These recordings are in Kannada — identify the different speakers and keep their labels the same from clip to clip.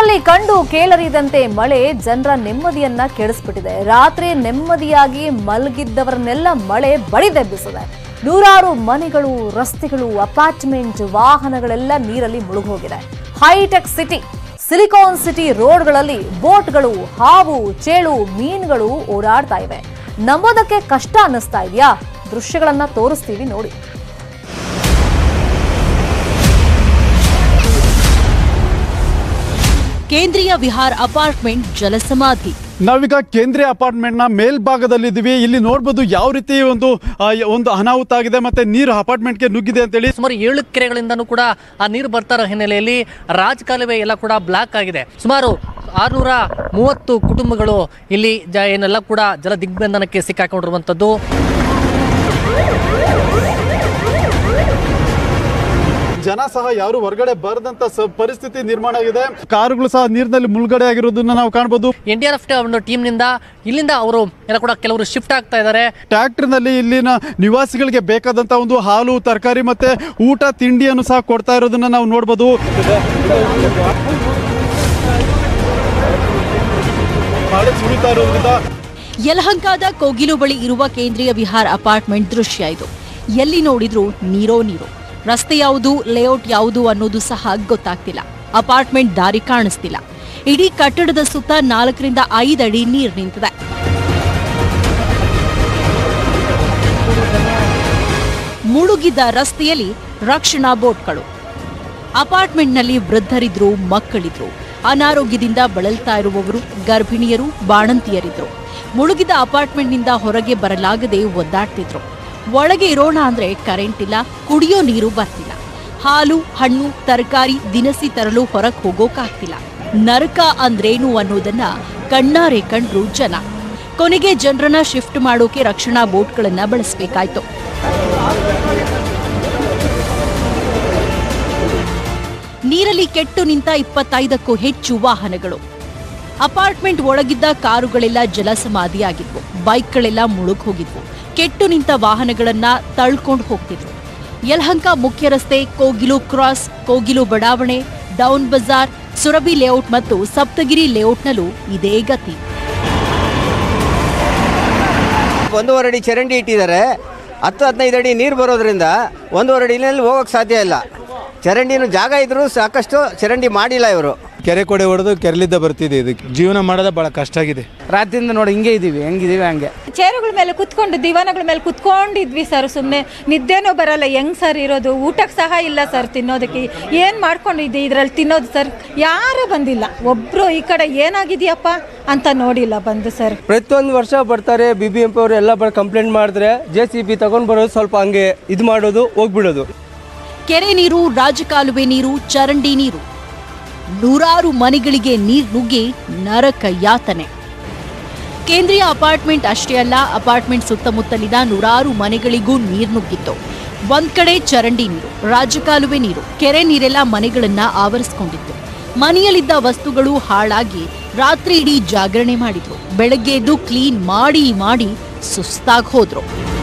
Speaker 1: ಊರಲ್ಲಿ ಕಂಡು ಕೇಳರಿದಂತೆ ಮಳೆ ಜನರ ನೆಮ್ಮದಿಯನ್ನ ಕೆಡಿಸ್ಬಿಟ್ಟಿದೆ ರಾತ್ರಿ ನೆಮ್ಮದಿಯಾಗಿ ಮಲಗಿದ್ದವರನ್ನೆಲ್ಲ ಮಳೆ ಬಡಿದೆಬ್ಬಿಸಿದೆ ನೂರಾರು ಮನೆಗಳು ರಸ್ತೆಗಳು ಅಪಾರ್ಟ್ಮೆಂಟ್ ವಾಹನಗಳೆಲ್ಲ ನೀರಲ್ಲಿ ಮುಳುಗೋಗಿದೆ ಹೈಟೆಕ್ ಸಿಟಿ ಸಿಲಿಕಾನ್ ಸಿಟಿ ರೋಡ್ಗಳಲ್ಲಿ ಬೋಟ್ಗಳು ಹಾವು ಚೇಳು ಮೀನುಗಳು ಓಡಾಡ್ತಾ ಇವೆ ನಂಬೋದಕ್ಕೆ ಕಷ್ಟ ಅನ್ನಿಸ್ತಾ ಇದೆಯಾ ದೃಶ್ಯಗಳನ್ನ ತೋರಿಸ್ತೀವಿ ನೋಡಿ
Speaker 2: ಕೇಂದ್ರೀಯ ವಿಹಾರ್ ಅಪಾರ್ಟ್ಮೆಂಟ್ ಜಲಸಮಾಧಿ
Speaker 3: ನಾವೀಗ ಕೇಂದ್ರೀಯ ಅಪಾರ್ಟ್ಮೆಂಟ್ ನ ಮೇಲ್ಭಾಗದಲ್ಲಿದ್ದೀವಿ ಇಲ್ಲಿ ನೋಡ್ಬೋದು ಯಾವ ರೀತಿ ಒಂದು ಆ, ಒಂದು ಅನಾಹುತ ಆಗಿದೆ ಮತ್ತೆ ನೀರು ಅಪಾರ್ಟ್ಮೆಂಟ್ಗೆ ನುಗ್ಗಿದೆ ಅಂತೇಳಿ
Speaker 4: ಸುಮಾರು ಏಳು ಕೆರೆಗಳಿಂದನೂ ಕೂಡ ಆ ನೀರು ಬರ್ತಾ ಇರೋ ಹಿನ್ನೆಲೆಯಲ್ಲಿ ರಾಜಕಾಲುವೆ ಎಲ್ಲ ಕೂಡ ಬ್ಲಾಕ್ ಆಗಿದೆ ಸುಮಾರು ಆರುನೂರ ಮೂವತ್ತು ಕುಟುಂಬಗಳು ಇಲ್ಲಿ ಜ ಏನೆಲ್ಲ ಕೂಡ ಜಲ ದಿಗ್ಬಂಧನಕ್ಕೆ ಸಿಕ್ಕಾಕೊಂಡಿರುವಂಥದ್ದು
Speaker 3: ಜನ ಸಹ ಯಾರು ಹೊರಗಡೆ ಬರದಂತ ಸ- ಪರಿಸ್ಥಿತಿ ನಿರ್ಮಾಣ ಆಗಿದೆ ಕಾರುಗಳು ಸಹ ನೀರಿನಲ್ಲಿ ಮುಳುಗಡೆ ಆಗಿರೋದನ್ನ ನಾವು ಕಾಣ್ಬೋದು
Speaker 4: ಎನ್ ಡಿ ಆರ್ ಎಫ್ ಒಂದು ಟೀಮ್ನಿಂದ ಇಲ್ಲಿಂದ ಅವರು ಎಲ್ಲ ಕೂಡ ಕೆಲವರು ಶಿಫ್ಟ್ ಆಗ್ತಾ ಇದ್ದಾರೆ
Speaker 3: ಟ್ರ್ಯಾಕ್ಟರ್ ನಲ್ಲಿ ಇಲ್ಲಿನ ನಿವಾಸಿಗಳಿಗೆ ಬೇಕಾದಂತ ಒಂದು ಹಾಲು ತರಕಾರಿ ಮತ್ತೆ ಊಟ ತಿಂಡಿಯನ್ನು ಸಹ ಕೊಡ್ತಾ ಇರೋದನ್ನ ನಾವು ನೋಡ್ಬೋದು ಮಳೆ ಸುರಿತಾ ಇರೋದ್ರಿಂದ
Speaker 2: ಯಲಹಂಕದ ಕೋಗಿಲು ಬಳಿ ಇರುವ ಕೇಂದ್ರೀಯ ವಿಹಾರ್ ಅಪಾರ್ಟ್ಮೆಂಟ್ ದೃಶ್ಯ ಇದು ಎಲ್ಲಿ ನೋಡಿದ್ರೂ ನೀರೋ ನೀರು ರಸ್ತೆ ಯಾವುದು ಲೇಔಟ್ ಯಾವುದು ಅನ್ನೋದು ಸಹ ಗೊತ್ತಾಗ್ತಿಲ್ಲ ಅಪಾರ್ಟ್ಮೆಂಟ್ ದಾರಿ ಕಾಣಿಸ್ತಿಲ್ಲ ಇಡೀ ಕಟ್ಟಡದ ಸುತ್ತ ನಾಲ್ಕರಿಂದ ಐದು ಅಡಿ ನೀರು ನಿಂತಿದೆ ಮುಳುಗಿದ್ದ ರಸ್ತೆಯಲ್ಲಿ ರಕ್ಷಣಾ ಬೋಟ್ಗಳು ಅಪಾರ್ಟ್ಮೆಂಟ್ನಲ್ಲಿ ವೃದ್ಧರಿದ್ರು ಮಕ್ಕಳಿದ್ರು ಅನಾರೋಗ್ಯದಿಂದ ಬಳಲ್ತಾ ಇರುವವರು ಗರ್ಭಿಣಿಯರು ಬಾಣಂತಿಯರಿದ್ರು ಮುಳುಗಿದ ಅಪಾರ್ಟ್ಮೆಂಟ್ನಿಂದ ಹೊರಗೆ ಬರಲಾಗದೆ ಒದ್ದಾಡ್ತಿದ್ರು ಒಳಗೆ ಇರೋಣ ಅಂದ್ರೆ ಕರೆಂಟ್ ಇಲ್ಲ ಕುಡಿಯೋ ನೀರು ಬರ್ತಿಲ್ಲ ಹಾಲು ಹಣ್ಣು ತರಕಾರಿ ದಿನಸಿ ತರಲು ಹೊರಗೆ ಹೋಗೋಕಾಗ್ತಿಲ್ಲ ನರಕ ಅಂದ್ರೇನು ಅನ್ನೋದನ್ನ ಕಣ್ಣಾರೆ ಕಂಡ್ರು ಜನ ಕೊನೆಗೆ ಜನರನ್ನ ಶಿಫ್ಟ್ ಮಾಡೋಕೆ ರಕ್ಷಣಾ ಬೋಟ್ಗಳನ್ನ ಬಳಸಬೇಕಾಯ್ತು ನೀರಲ್ಲಿ ಕೆಟ್ಟು ನಿಂತ ಇಪ್ಪತ್ತೈದಕ್ಕೂ ಹೆಚ್ಚು ವಾಹನಗಳು ಅಪಾರ್ಟ್ಮೆಂಟ್ ಒಳಗಿದ್ದ ಕಾರುಗಳೆಲ್ಲ ಜಲಸಮಾಧಿಯಾಗಿದ್ವು ಬೈಕ್ಗಳೆಲ್ಲ ಮುಳುಗ್ ಹೋಗಿದ್ವು ಕೆಟ್ಟು ನಿಂತ ವಾಹನಗಳನ್ನ ತಳ್ಕೊಂಡು ಹೋಗ್ತಿದ್ವು ಯಲಹಂಕ ಮುಖ್ಯ ರಸ್ತೆ ಕೋಗಿಲು ಕ್ರಾಸ್ ಕೋಗಿಲು ಬಡಾವಣೆ ಡೌನ್ ಬಜಾರ್ ಸುರಭಿ ಲೇಔಟ್ ಮತ್ತು ಸಪ್ತಗಿರಿ ಲೇಔಟ್ನಲ್ಲೂ ಇದೇ ಗತಿ
Speaker 5: ಒಂದೂವರೆ ಅಡಿ ಚರಂಡಿ ಇಟ್ಟಿದ್ದಾರೆ ಹತ್ತು ಹದಿನೈದು ಅಡಿ ನೀರು ಬರೋದ್ರಿಂದ ಒಂದೂವರೆ ಅಡಿನಲ್ಲಿ ಹೋಗೋಕ್ಕೆ ಸಾಧ್ಯ ಇಲ್ಲ ಚರಂಡಿನೂ ಜಾಗ ಇದ್ರೂ ಸಾಕಷ್ಟು ಚರಂಡಿ ಮಾಡಿಲ್ಲ ಇವರು
Speaker 6: ಕೆರೆ ಕೊಡೆ ಹೊಡೆದು ಕೆರೆಲಿದ್ದ ಬರ್ತಿದೆ ಇದಕ್ಕೆ ಜೀವನ ಮಾಡೋದೇ ಭಾಳ ಕಷ್ಟ ಆಗಿದೆ
Speaker 7: ರಾತ್ರಿಯಿಂದ ನೋಡಿ ಹಿಂಗೆ ಇದೀವಿ ಹೆಂಗಿದೀವಿ ಹಂಗೆ
Speaker 8: ಚೇರುಗಳ ಮೇಲೆ ಕುತ್ಕೊಂಡು ದಿವಾನಗಳ ಮೇಲೆ ಕುತ್ಕೊಂಡಿದ್ವಿ ಸರ್ ಸುಮ್ಮನೆ ನಿದ್ದೆನೂ ಬರಲ್ಲ ಹೆಂಗ್ ಸರ್ ಇರೋದು ಊಟಕ್ಕೆ ಸಹ ಇಲ್ಲ ಸರ್ ತಿನ್ನೋದಕ್ಕೆ ಏನು ಮಾಡ್ಕೊಂಡಿದ್ದೆ ಇದ್ರಲ್ಲಿ ತಿನ್ನೋದು ಸರ್ ಯಾರೂ ಬಂದಿಲ್ಲ ಒಬ್ಬರು ಈ ಕಡೆ ಏನಾಗಿದೆಯಪ್ಪ ಅಂತ ನೋಡಿಲ್ಲ ಬಂದು ಸರ್
Speaker 7: ಪ್ರತಿಯೊಂದು ವರ್ಷ ಬರ್ತಾರೆ ಬಿ ಬಿ ಎಂ ಪಿ ಅವರು ಎಲ್ಲ ಬರ್ ಕಂಪ್ಲೇಂಟ್ ಮಾಡಿದ್ರೆ ಜೆ ಸಿ ಬಿ ತಗೊಂಡು ಬರೋದು ಸ್ವಲ್ಪ ಹಂಗೆ ಇದು ಮಾಡೋದು ಹೋಗ್ಬಿಡೋದು
Speaker 2: ಕೆರೆ ನೀರು ರಾಜಕಾಲುವೆ ನೀರು ಚರಂಡಿ ನೀರು ನೂರಾರು ಮನೆಗಳಿಗೆ ನೀರು ನುಗ್ಗಿ ನರಕ ಯಾತನೆ ಕೇಂದ್ರೀಯ ಅಪಾರ್ಟ್ಮೆಂಟ್ ಅಷ್ಟೇ ಅಲ್ಲ ಅಪಾರ್ಟ್ಮೆಂಟ್ ಸುತ್ತಮುತ್ತಲಿನ ನೂರಾರು ಮನೆಗಳಿಗೂ ನೀರು ನುಗ್ಗಿತ್ತು ಒಂದ್ ಕಡೆ ಚರಂಡಿ ನೀರು ರಾಜಕಾಲುವೆ ನೀರು ಕೆರೆ ನೀರೆಲ್ಲ ಮನೆಗಳನ್ನ ಆವರಿಸಿಕೊಂಡಿತ್ತು ಮನೆಯಲ್ಲಿದ್ದ ವಸ್ತುಗಳು ಹಾಳಾಗಿ ರಾತ್ರಿ ಇಡೀ ಜಾಗರಣೆ ಮಾಡಿದ್ರು ಬೆಳಗ್ಗೆ ಎದ್ದು ಕ್ಲೀನ್ ಮಾಡಿ ಮಾಡಿ ಸುಸ್ತಾಗ್ ಹೋದ್ರು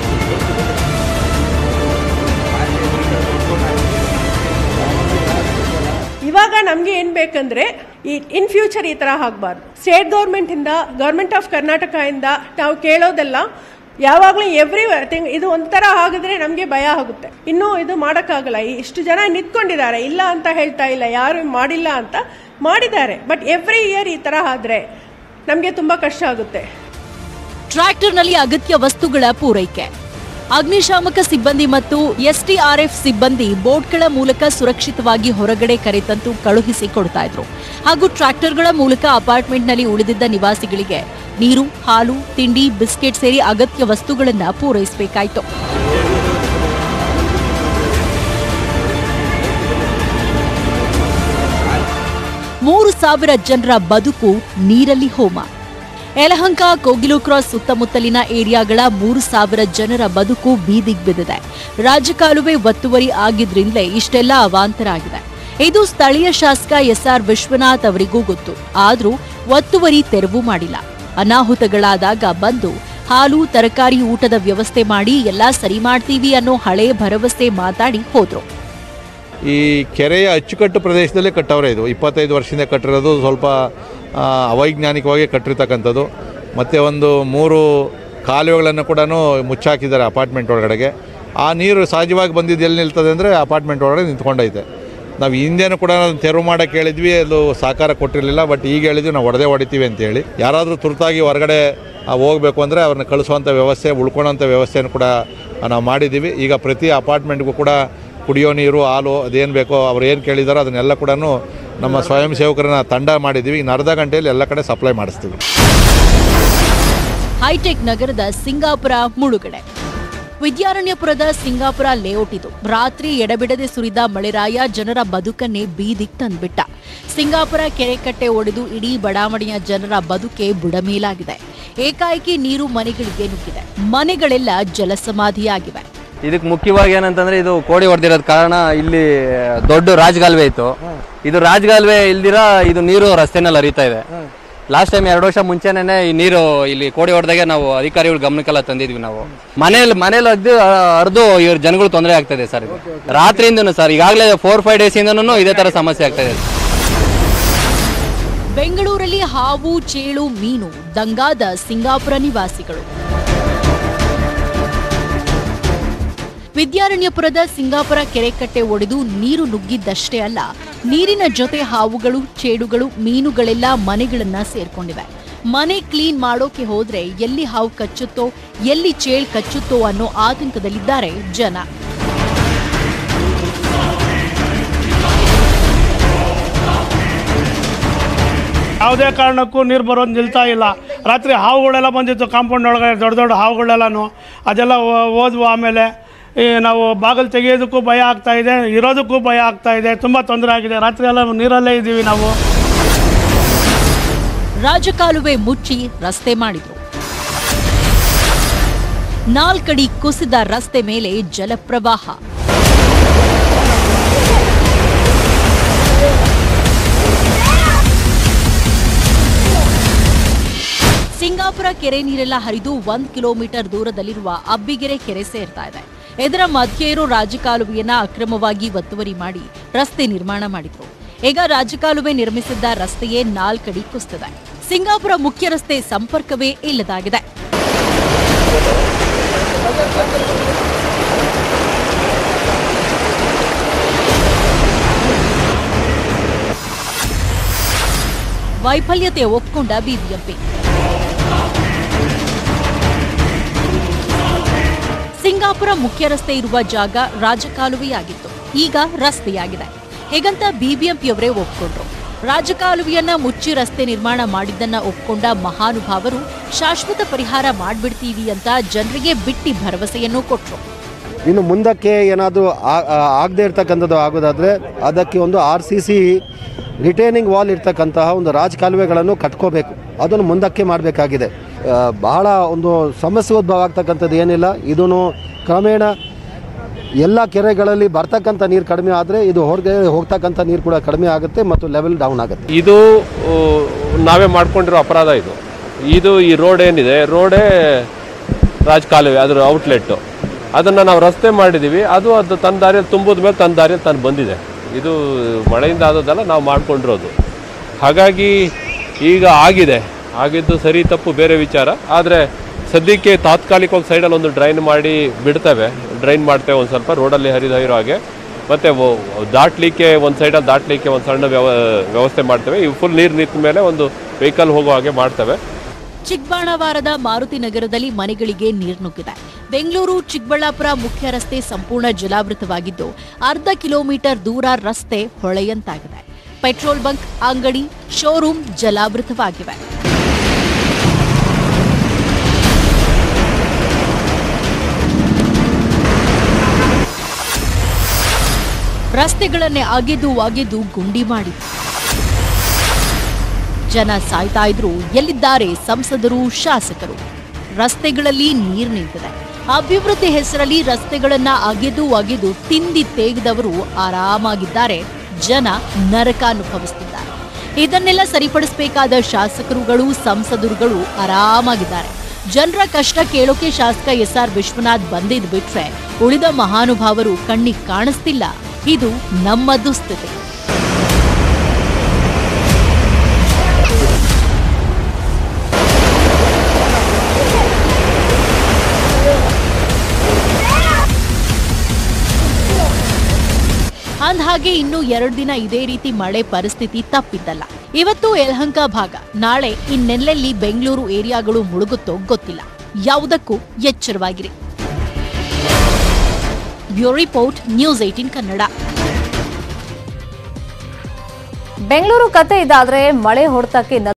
Speaker 9: ಇವಾಗ ನಮಗೆ ಏನು ಬೇಕಂದ್ರೆ ಈ ಇನ್ ಫ್ಯೂಚರ್ ಈ ಥರ ಆಗಬಾರ್ದು ಸ್ಟೇಟ್ ಗೌರ್ಮೆಂಟಿಂದ ಗೌರ್ಮೆಂಟ್ ಆಫ್ ಕರ್ನಾಟಕದಿಂದ ನಾವು ಕೇಳೋದೆಲ್ಲ ಯಾವಾಗಲೂ ಎವ್ರಿ ಥಿಂಗ್ ಇದು ಒಂಥರ ಆಗಿದ್ರೆ ನಮಗೆ ಭಯ ಆಗುತ್ತೆ ಇನ್ನೂ ಇದು ಮಾಡೋಕ್ಕಾಗಲ್ಲ ಇಷ್ಟು ಜನ ನಿಂತ್ಕೊಂಡಿದ್ದಾರೆ ಇಲ್ಲ ಅಂತ ಹೇಳ್ತಾ ಇಲ್ಲ ಯಾರು ಮಾಡಿಲ್ಲ ಅಂತ ಮಾಡಿದ್ದಾರೆ ಬಟ್ ಎವ್ರಿ ಇಯರ್ ಈ ಥರ ಆದರೆ ನಮಗೆ ತುಂಬ ಕಷ್ಟ ಆಗುತ್ತೆ
Speaker 2: ಟ್ರ್ಯಾಕ್ಟರ್ನಲ್ಲಿ ಅಗತ್ಯ ವಸ್ತುಗಳ ಪೂರೈಕೆ ಅಗ್ನಿಶಾಮಕ ಸಿಬ್ಬಂದಿ ಮತ್ತು ಎಸ್ಟಿಆರ್ಎಫ್ ಸಿಬ್ಬಂದಿ ಬೋಟ್ಗಳ ಮೂಲಕ ಸುರಕ್ಷಿತವಾಗಿ ಹೊರಗಡೆ ಕರೆತಂದು ಕಳುಹಿಸಿ ಕೊಡ್ತಾ ಇದ್ರು ಹಾಗೂ ಟ್ರ್ಯಾಕ್ಟರ್ಗಳ ಮೂಲಕ ಅಪಾರ್ಟ್ಮೆಂಟ್ನಲ್ಲಿ ಉಳಿದಿದ್ದ ನಿವಾಸಿಗಳಿಗೆ ನೀರು ಹಾಲು ತಿಂಡಿ ಬಿಸ್ಕೆಟ್ ಸೇರಿ ಅಗತ್ಯ ವಸ್ತುಗಳನ್ನ ಪೂರೈಸಬೇಕಾಯಿತು ಮೂರು ಸಾವಿರ ಜನರ ಬದುಕು ನೀರಲ್ಲಿ ಹೋಮ ಯಲಹಂಕ ಕೋಗಿಲು ಕ್ರಾಸ್ ಸುತ್ತಮುತ್ತಲಿನ ಏರಿಯಾಗಳ ಮೂರು ಸಾವಿರ ಜನರ ಬದುಕು ಬೀದಿಗೆ ಬಿದ್ದಿದೆ ರಾಜಕಾಲುವೆ ಒತ್ತುವರಿ ಆಗಿದ್ರಿಂದಲೇ ಇಷ್ಟೆಲ್ಲ ಅವಾಂತರ ಆಗಿದೆ ಇದು ಸ್ಥಳೀಯ ಶಾಸಕ ಎಸ್ಆರ್ ವಿಶ್ವನಾಥ್ ಅವರಿಗೂ ಗೊತ್ತು ಆದ್ರೂ ಒತ್ತುವರಿ ತೆರವು ಮಾಡಿಲ್ಲ ಅನಾಹುತಗಳಾದಾಗ ಬಂದು ಹಾಲು ತರಕಾರಿ ಊಟದ ವ್ಯವಸ್ಥೆ ಮಾಡಿ ಎಲ್ಲಾ ಸರಿ ಮಾಡ್ತೀವಿ ಅನ್ನೋ ಹಳೆ ಭರವಸೆ ಮಾತಾಡಿ ಹೋದ್ರು
Speaker 10: ಈ ಕೆರೆಯ ಅಚ್ಚುಕಟ್ಟು ಪ್ರದೇಶದಲ್ಲೇ ಕಟ್ಟವ್ರೆ ಇದು ಇಪ್ಪತ್ತೈದು ವರ್ಷದಿಂದ ಕಟ್ಟಿರೋದು ಸ್ವಲ್ಪ ಆ, ಅವೈಜ್ಞಾನಿಕವಾಗಿ ಕಟ್ಟಿರ್ತಕ್ಕಂಥದ್ದು ಮತ್ತು ಒಂದು ಮೂರು ಕಾಲುವೆಗಳನ್ನು ಕೂಡ ಮುಚ್ಚಾಕಿದ್ದಾರೆ ಅಪಾರ್ಟ್ಮೆಂಟ್ ಒಳಗಡೆಗೆ ಆ ನೀರು ಸಹಜವಾಗಿ ಬಂದಿದ್ದು ಎಲ್ಲಿ ನಿಲ್ತದೆ ಅಂದರೆ ಅಪಾರ್ಟ್ಮೆಂಟ್ ಒಳಗಡೆ ನಿಂತ್ಕೊಂಡೈತೆ ನಾವು ಹಿಂದೆನೂ ಕೂಡ ಅದನ್ನ ತೆರವು ಮಾಡೋಕ್ಕೆ ಹೇಳಿದ್ವಿ ಅದು ಸಹಕಾರ ಕೊಟ್ಟಿರಲಿಲ್ಲ ಬಟ್ ಈಗ ಹೇಳಿದ್ವಿ ನಾವು ಹೊಡೆದೇ ಹೊಡಿತೀವಿ ಅಂತೇಳಿ ಯಾರಾದರೂ ತುರ್ತಾಗಿ ಹೊರಗಡೆ ಆ, ಹೋಗ್ಬೇಕು ಅಂದರೆ ಅವ್ರನ್ನ ಕಳಿಸುವಂಥ ವ್ಯವಸ್ಥೆ ಉಳ್ಕೊಳ್ಳೋಂಥ ವ್ಯವಸ್ಥೆಯನ್ನು ಕೂಡ ನಾವು ಮಾಡಿದ್ದೀವಿ ಈಗ ಪ್ರತಿ ಅಪಾರ್ಟ್ಮೆಂಟ್ಗೂ ಕೂಡ ಕುಡಿಯೋ ನೀರು ಹಾಲು ಅದೇನು ಬೇಕೋ ಅವ್ರು ಏನು ಕೇಳಿದಾರೋ ಅದನ್ನೆಲ್ಲ ಕೂಡ ನಮ್ಮ ಸ್ವಯಂ ಸೇವಕರನ್ನ ತಂಡ ಮಾಡಿದ್ದೀವಿ ಇನ್ನು ಅರ್ಧ ಗಂಟೆಯಲ್ಲಿ ಎಲ್ಲ ಕಡೆ ಸಪ್ಲೈ ಮಾಡಿಸ್ತೀವಿ
Speaker 2: ಹೈಟೆಕ್ ನಗರದ ಸಿಂಗಾಪುರ ಮುಳುಗಡೆ ವಿದ್ಯಾರಣ್ಯಪುರದ ಸಿಂಗಾಪುರ ಲೇಔಟ್ ಇದು ರಾತ್ರಿ ಎಡಬಿಡದೆ ಸುರಿದ ಮಳೆರಾಯ ಜನರ ಬದುಕನ್ನೇ ಬೀದಿಗೆ ತಂದ್ಬಿಟ್ಟ ಸಿಂಗಾಪುರ ಕೆರೆಕಟ್ಟೆ ಒಡೆದು ಇಡೀ ಬಡಾವಣೆಯ ಜನರ ಬದುಕೆ ಬುಡಮೇಲಾಗಿದೆ ಏಕಾಏಕಿ ನೀರು ಮನೆಗಳಿಗೆ ನುಗ್ಗಿದೆ ಮನೆಗಳೆಲ್ಲ ಜಲಸಮಾಧಿಯಾಗಿವೆ
Speaker 11: ಇದಕ್ಕೆ ಮುಖ್ಯವಾಗಿ ಏನಂತಂದ್ರೆ ಇದು ಕೋಡಿ ಹೊಡೆದಿರೋದ್ ಕಾರಣ ಇಲ್ಲಿ ದೊಡ್ಡ ರಾಜಗಾಲುವೆ ಇತ್ತು ಇದು ರಾಜಗಾಲುವೆ ಇಲ್ದಿರ ಇದು ನೀರು ರಸ್ತೆನಲ್ಲಿ ಹರಿತಾ ಇದೆ ಲಾಸ್ಟ್ ಟೈಮ್ ಎರಡು ವರ್ಷ ಮುಂಚೆನೇ ಈ ನೀರು ಇಲ್ಲಿ ಕೋಡಿ ಹೊಡೆದಾಗೆ ನಾವು ಅಧಿಕಾರಿಗಳ ಗಮನಕ್ಕೆಲ್ಲ ತಂದಿದ್ವಿ ನಾವು ಮನೇಲಿ ಮನೇಲಿ ಅಗ್ದು ಹರಿದು ಇವ್ರ ಜನಗಳು ತೊಂದರೆ ಆಗ್ತದೆ ಸರ್ ಇದು ರಾತ್ರಿಯಿಂದನೂ ಸರ್ ಈಗಾಗಲೇ ಫೋರ್ ಫೈವ್ ಡೇಸ್ ಇಂದನೂ ಇದೇ ತರ ಸಮಸ್ಯೆ ಆಗ್ತಾ ಇದೆ
Speaker 2: ಬೆಂಗಳೂರಲ್ಲಿ ಹಾವು ಚೇಳು ಮೀನು ದಂಗಾದ ಸಿಂಗಾಪುರ ನಿವಾಸಿಗಳು ವಿದ್ಯಾರಣ್ಯಪುರದ ಸಿಂಗಾಪುರ ಕೆರೆಕಟ್ಟೆ ಒಡೆದು ನೀರು ನುಗ್ಗಿದ್ದಷ್ಟೇ ಅಲ್ಲ ನೀರಿನ ಜೊತೆ ಹಾವುಗಳು ಚೇಡುಗಳು ಮೀನುಗಳೆಲ್ಲ ಮನೆಗಳನ್ನ ಸೇರ್ಕೊಂಡಿವೆ ಮನೆ ಕ್ಲೀನ್ ಮಾಡೋಕೆ ಹೋದ್ರೆ ಎಲ್ಲಿ ಹಾವು ಕಚ್ಚುತ್ತೋ ಎಲ್ಲಿ ಚೇಳ್ ಕಚ್ಚುತ್ತೋ ಅನ್ನೋ ಆತಂಕದಲ್ಲಿದ್ದಾರೆ ಜನ
Speaker 12: ಯಾವುದೇ ಕಾರಣಕ್ಕೂ ನೀರು ಬರೋದು ನಿಲ್ತಾ ಇಲ್ಲ ರಾತ್ರಿ ಹಾವುಗಳೆಲ್ಲ ಬಂದಿತ್ತು ಕಾಂಪೌಂಡ್ ಒಳಗಡೆ ದೊಡ್ಡ ದೊಡ್ಡ ಹಾವುಗಳೆಲ್ಲನೂ ಅದೆಲ್ಲ ಹೋ- ಹೋದ್ವು ಆಮೇಲೆ ಈ ನಾವು ಬಾಗಿಲು ತೆಗೆಯೋದಕ್ಕೂ ಭಯ ಆಗ್ತಾ ಇದೆ ಇರೋದಕ್ಕೂ ಭಯ ಆಗ್ತಾ ಇದೆ ತುಂಬ ತೊಂದರೆ ಆಗಿದೆ ರಾತ್ರಿ ಎಲ್ಲ ನೀರಲ್ಲೇ ಇದ್ದೀವಿ ನಾವು
Speaker 2: ರಾಜಕಾಲುವೆ ಮುಚ್ಚಿ ರಸ್ತೆ ಮಾಡಿದ್ರು ನಾಲ್ಕಡಿ ಕುಸಿದ ರಸ್ತೆ ಮೇಲೆ ಜಲಪ್ರವಾಹ ಸಿಂಗಾಪುರ ಕೆರೆ ನೀರೆಲ್ಲ ಹರಿದು ಒಂದ್ ಕಿಲೋಮೀಟರ್ ದೂರದಲ್ಲಿರುವ ಅಬ್ಬಿಗೆರೆ ಕೆರೆ ಸೇರ್ತಾ ಇದೆ ಇದರ ಮಧ್ಯೆ ಇರೋ ರಾಜಕಾಲುವೆಯನ್ನ ಅಕ್ರಮವಾಗಿ ಒತ್ತುವರಿ ಮಾಡಿ ರಸ್ತೆ ನಿರ್ಮಾಣ ಮಾಡಿದ್ರು ಈಗ ರಾಜಕಾಲುವೆ ನಿರ್ಮಿಸಿದ್ದ ರಸ್ತೆಯೇ ನಾಲ್ಕಡಿ ಕುಸಿದಿದೆ ಸಿಂಗಾಪುರ ಮುಖ್ಯ ರಸ್ತೆ ಸಂಪರ್ಕವೇ ಇಲ್ಲದಾಗಿದೆ ವೈಫಲ್ಯತೆ ಒಪ್ಕೊಂಡ ಬಿಬಿಎಂಪಿ ಸಿಂಗಾಪುರ ಮುಖ್ಯ ರಸ್ತೆ ಇರುವ ಜಾಗ ರಾಜಕಾಲುವೆಯಾಗಿತ್ತು ಈಗ ರಸ್ತೆಯಾಗಿದೆ ಹೇಗಂತ ಬಿಬಿಎಂಪಿಯವರೇ ಒಪ್ಕೊಂಡ್ರು ರಾಜಕಾಲುವೆಯನ್ನ ಮುಚ್ಚಿ ರಸ್ತೆ ನಿರ್ಮಾಣ ಮಾಡಿದ್ದನ್ನ ಒಪ್ಕೊಂಡ ಮಹಾನುಭಾವರು ಶಾಶ್ವತ ಪರಿಹಾರ ಮಾಡ್ಬಿಡ್ತೀವಿ ಅಂತ ಜನರಿಗೆ ಬಿಟ್ಟಿ ಭರವಸೆಯನ್ನು ಕೊಟ್ರು
Speaker 13: ಇನ್ನು ಮುಂದಕ್ಕೆ ಏನಾದರೂ ಆಗದೇ ಇರ್ತಕ್ಕಂಥದ್ದು ಆಗೋದಾದರೆ ಅದಕ್ಕೆ ಒಂದು R C C retaining wall ಇರ್ತಕ್ಕಂತಹ ಒಂದು ರಾಜಕಾಲುವೆಗಳನ್ನು ಕಟ್ಕೋಬೇಕು ಅದನ್ನು ಮುಂದಕ್ಕೆ ಮಾಡಬೇಕಾಗಿದೆ ಬಹಳ ಒಂದು ಸಮಸ್ಯೆ ಉದ್ಭವ ಆಗ್ತಕ್ಕಂಥದ್ದು ಏನಿಲ್ಲ ಇದನ್ನು ಕ್ರಮೇಣ ಎಲ್ಲ ಕೆರೆಗಳಲ್ಲಿ ಬರ್ತಕ್ಕಂಥ ನೀರು ಕಡಿಮೆ ಆದರೆ ಇದು ಹೊರಗೆ ಹೋಗ್ತಕ್ಕಂಥ ನೀರು ಕೂಡ ಕಡಿಮೆ ಆಗುತ್ತೆ ಮತ್ತು ಲೆವೆಲ್ ಡೌನ್ ಆಗುತ್ತೆ
Speaker 14: ಇದು ಆ, ನಾವೇ ಮಾಡ್ಕೊಂಡಿರೋ ಅಪರಾಧ ಇದು ಇದು ಈ ರೋಡ್ ಏನಿದೆ ರೋಡೇ ರಾಜಕಾಲುವೆ ಅದರ ಔಟ್ಲೆಟ್ಟು ಅದನ್ನು ನಾವು ರಸ್ತೆ ಮಾಡಿದ್ದೀವಿ ಅದು ಅದು ತನ್ನ ದಾರಿಯಲ್ಲಿ ತುಂಬಿದ ಮೇಲೆ ತನ್ನ ದಾರಿಯಲ್ಲಿ ತಾನು ಬಂದಿದೆ ಇದು ಮಳೆಯಿಂದ ಆದದ್ದಲ್ಲ ನಾವು ಮಾಡ್ಕೊಂಡಿರೋದು ಹಾಗಾಗಿ ಈಗ ಆಗಿದೆ ಆಗಿದ್ದು ಸರಿ ತಪ್ಪು ಬೇರೆ ವಿಚಾರ ಆದರೆ ಸದ್ಯಕ್ಕೆ ತಾತ್ಕಾಲಿಕವಾಗಿ ಸೈಡಲ್ಲಿ ಒಂದು ಡ್ರೈನ್ ಮಾಡಿ ಬಿಡ್ತೇವೆ ಡ್ರೈನ್ ಮಾಡ್ತೇವೆ ಒಂದು ಸ್ವಲ್ಪ ರೋಡಲ್ಲಿ ಹರಿದು ಹರಿರೋ ಹಾಗೆ ಮತ್ತು ದಾಟ್ಲಿಕ್ಕೆ ಒಂದು ಸೈಡಲ್ಲಿ ದಾಟ್ಲಿಕ್ಕೆ ಒಂದು ಸಣ್ಣ ವ್ಯವ ವ್ಯವಸ್ಥೆ ಮಾಡ್ತೇವೆ ಈ ಫುಲ್ ನೀರು ನಿಂತ ಮೇಲೆ ಒಂದು ವೆಹಿಕಲ್ ಹೋಗೋ ಹಾಗೆ ಮಾಡ್ತೇವೆ
Speaker 2: ಚಿಕ್ಕಬಾಣವಾರದ ಮಾರುತಿ ನಗರದಲ್ಲಿ ಮನೆಗಳಿಗೆ ನೀರು ನುಗ್ಗಿದೆ ಬೆಂಗಳೂರು ಚಿಕ್ಕಬಳ್ಳಾಪುರ ಮುಖ್ಯ ರಸ್ತೆ ಸಂಪೂರ್ಣ ಜಲಾವೃತವಾಗಿದ್ದು ಅರ್ಧ ಕಿಲೋಮೀಟರ್ ದೂರ ರಸ್ತೆ ಹೊಳೆಯಂತಾಗಿದೆ ಪೆಟ್ರೋಲ್ ಬಂಕ್ ಅಂಗಡಿ ಶೋರೂಮ್ ಜಲಾವೃತವಾಗಿವೆ ರಸ್ತೆಗಳನ್ನೇ ಅಗೆದು ಅಗೆದು ಗುಂಡಿ ಮಾಡಿತು ಜನ ಸಾಯ್ತಾ ಇದ್ರು ಎಲ್ಲಿದ್ದಾರೆ ಸಂಸದರು ಶಾಸಕರು ರಸ್ತೆಗಳಲ್ಲಿ ನೀರು ನಿಂತಿದೆ ಅಭಿವೃದ್ಧಿ ಹೆಸರಲ್ಲಿ ರಸ್ತೆಗಳನ್ನ ಅಗೆದು ಅಗೆದು ತಿಂದಿ ತೇಗದವರು ಆರಾಮಾಗಿದ್ದಾರೆ ಜನ ನರಕ ಅನುಭವಿಸುತ್ತಿದ್ದಾರೆ ಇದನ್ನೆಲ್ಲ ಸರಿಪಡಿಸಬೇಕಾದ ಶಾಸಕರುಗಳು ಸಂಸದರುಗಳು ಆರಾಮಾಗಿದ್ದಾರೆ ಜನರ ಕಷ್ಟ ಕೇಳೋಕೆ ಶಾಸಕ ಎಸ್ ಆರ್ ವಿಶ್ವನಾಥ್ ಬಂದಿದ್ ಬಿಟ್ರೆ ಉಳಿದ ಮಹಾನುಭಾವರು ಕಣ್ಣಿಗೆ ಕಾಣಿಸ್ತಿಲ್ಲ ಇದು ನಮ್ಮ ದುಸ್ಥಿತಿ ಅಂದ್ಹಾಗೆ ಇನ್ನು ಎರಡು ದಿನ ಇದೇ ರೀತಿ ಮಳೆ ಪರಿಸ್ಥಿತಿ ತಪ್ಪಿದ್ದಲ್ಲ ಇವತ್ತು ಯಲಹಂಕ ಭಾಗ ನಾಳೆ ಇನ್ನೆಲ್ಲೆಲ್ಲಿ ಬೆಂಗಳೂರು ಏರಿಯಾಗಳು ಮುಳುಗುತ್ತೋ ಗೊತ್ತಿಲ್ಲ ಯಾವುದಕ್ಕೂ ಎಚ್ಚರವಾಗಿರಿ bureau report news eighteen Kannada
Speaker 1: Bengaluru ಕತೆ ಇದಾದ್ರೆ ಮಳೆ ಹೊಡೆತಕ್ಕೆ